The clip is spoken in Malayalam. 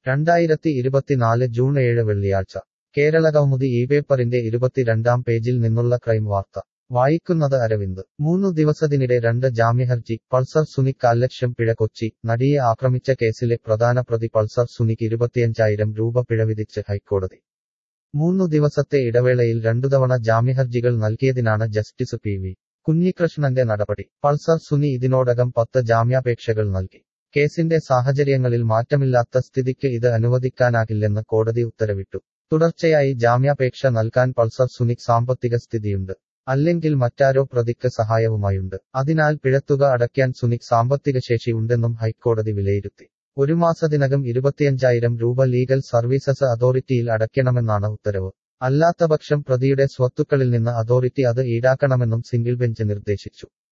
രണ്ടായിരത്തി ഇരുപത്തിനാല് ജൂൺ ഏഴ് വെള്ളിയാഴ്ച കേരളകൗമുദി ഈ പേപ്പറിന്റെ ഇരുപത്തിരണ്ടാം പേജിൽ നിന്നുള്ള ക്രൈം വാർത്ത വായിക്കുന്നത് അരവിന്ദ് മൂന്നു ദിവസത്തിനിടെ രണ്ട് ജാമ്യഹർജി പൾസർ സുനിക് കാൽലക്ഷം പിഴ കൊച്ചി നടിയെ ആക്രമിച്ച കേസിലെ പ്രധാന പ്രതി പൾസർ സുനിക് ഇരുപത്തിയഞ്ചായിരം രൂപ പിഴ വിധിച്ച് ഹൈക്കോടതി മൂന്നു ദിവസത്തെ ഇടവേളയിൽ രണ്ടുതവണ ജാമ്യഹർജികൾ നൽകിയതിനാണ് ജസ്റ്റിസ് പി വി കുഞ്ഞികൃഷ്ണന്റെ നടപടി പൾസർ സുനി ഇതിനോടകം പത്ത് ജാമ്യാപേക്ഷകൾ നൽകി കേസിന്റെ സാഹചര്യങ്ങളിൽ മാറ്റമില്ലാത്ത സ്ഥിതിക്ക് ഇത് അനുവദിക്കാനാകില്ലെന്ന് കോടതി ഉത്തരവിട്ടു തുടർച്ചയായി ജാമ്യാപേക്ഷ നൽകാൻ പൾസർ സുനിക് സാമ്പത്തിക സ്ഥിതിയുണ്ട് അല്ലെങ്കിൽ മറ്റാരോ പ്രതിക്ക് സഹായവുമായുണ്ട് അതിനാൽ പിഴത്തുക അടയ്ക്കാൻ സുനിക് സാമ്പത്തിക ശേഷി ഉണ്ടെന്നും ഹൈക്കോടതി വിലയിരുത്തി ഒരു മാസത്തിനകം ഇരുപത്തിയഞ്ചായിരം രൂപ ലീഗൽ സർവീസസ് അതോറിറ്റിയിൽ അടയ്ക്കണമെന്നാണ് ഉത്തരവ് അല്ലാത്തപക്ഷം പ്രതിയുടെ സ്വത്തുക്കളിൽ നിന്ന് അതോറിറ്റി അത് ഈടാക്കണമെന്നും സിംഗിൾ ബെഞ്ച് നിർദ്ദേശിച്ചു